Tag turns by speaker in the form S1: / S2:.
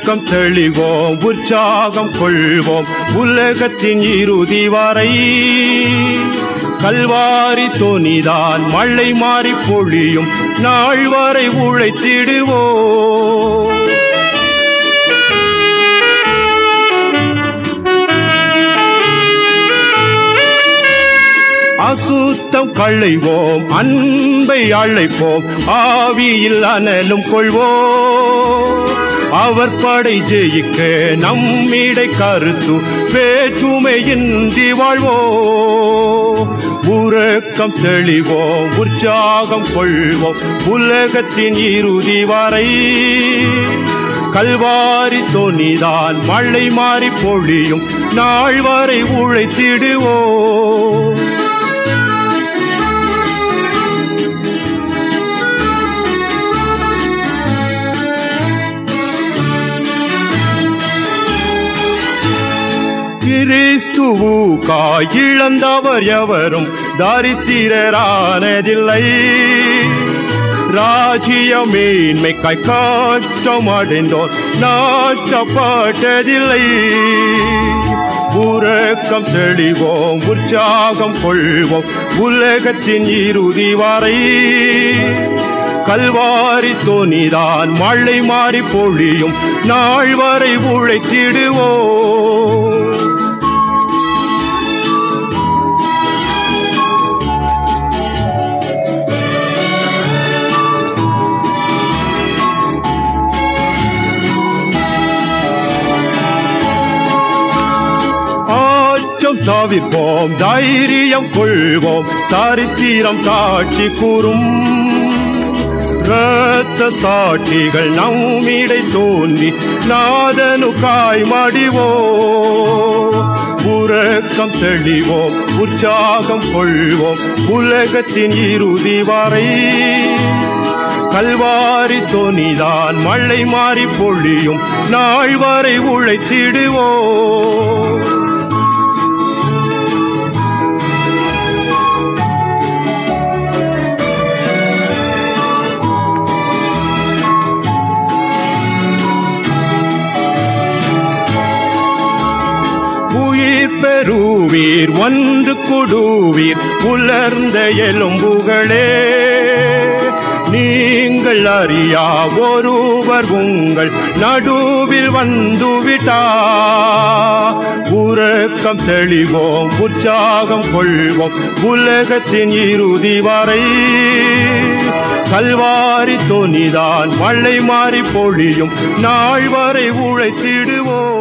S1: உறக்கம் தெளிவோம் உற்சாகம் கொள்வோம் உலகத்தின் இறுதி வரை கல்வாரி தோணிதான் மழை மாறி பொழியும் நாள் வரை உழைத்திடுவோம் அசுத்தம் களைவோம் அன்பை அழைப்போம் ஆவியில் அனலும் கொள்வோம் அவர் படை ஜெயிக்க நம்மிடை கருத்து வேற்றுமையின்றி வாழ்வோம் உறக்கம் தெளிவோம் உற்சாகம் கொள்வோம் உலகத்தின் இறுதி வரை கல்வாரி தோணிதான் மழை மாறி பொழியும் நாள் வரை உழைத்திடுவோம் கிறிஸ்துவுக்காய் இழந்தவர் எவரும் தரித்திரரானதில்லை ராஜ்ய மேன்மைக்காய் காற்றம் அடைந்தோர் நாட்டப்பட்டதில்லை உறக்கம் தெளிவோம் உற்சாகம் கொள்வோம் உலகத்தின் இறுதி வரை கல்வாரி தோணிதான் மழை மாறி பொழியும் நாள் வரை உழைத்திடுவோம் ஆச்சம் தவிர்ப்போம் தைரியம் கொள்வோம் சரித்திரம் சாட்சி கூறும் இரத்த சாட்சிகள் நம்மிடை தோன்றி நாதனுக்காய் மடிவோம் உறக்கம் தெளிவோம் உற்சாகம் கொள்வோம் உலகத்தின் இறுதி வரை கல்வாரி தோணிதான் மழை மாறி பொழியும் நாள் வரை உழைத்திடுவோம் உயிர் பெறுவீர் ஒன்று கொடுவீர் உலர்ந்த எலும்புகளே நீங்கள் அறியா ஒருவர் உங்கள் நடுவில் வந்துவிட்டா உறக்கம் தெளிவோம் உற்சாகம் கொள்வோம் உலகத்தின் இறுதி வரை கல்வாரி தோணிதான் மழை மாறி பொழியும் நாள் வரை உழைத்திடுவோம்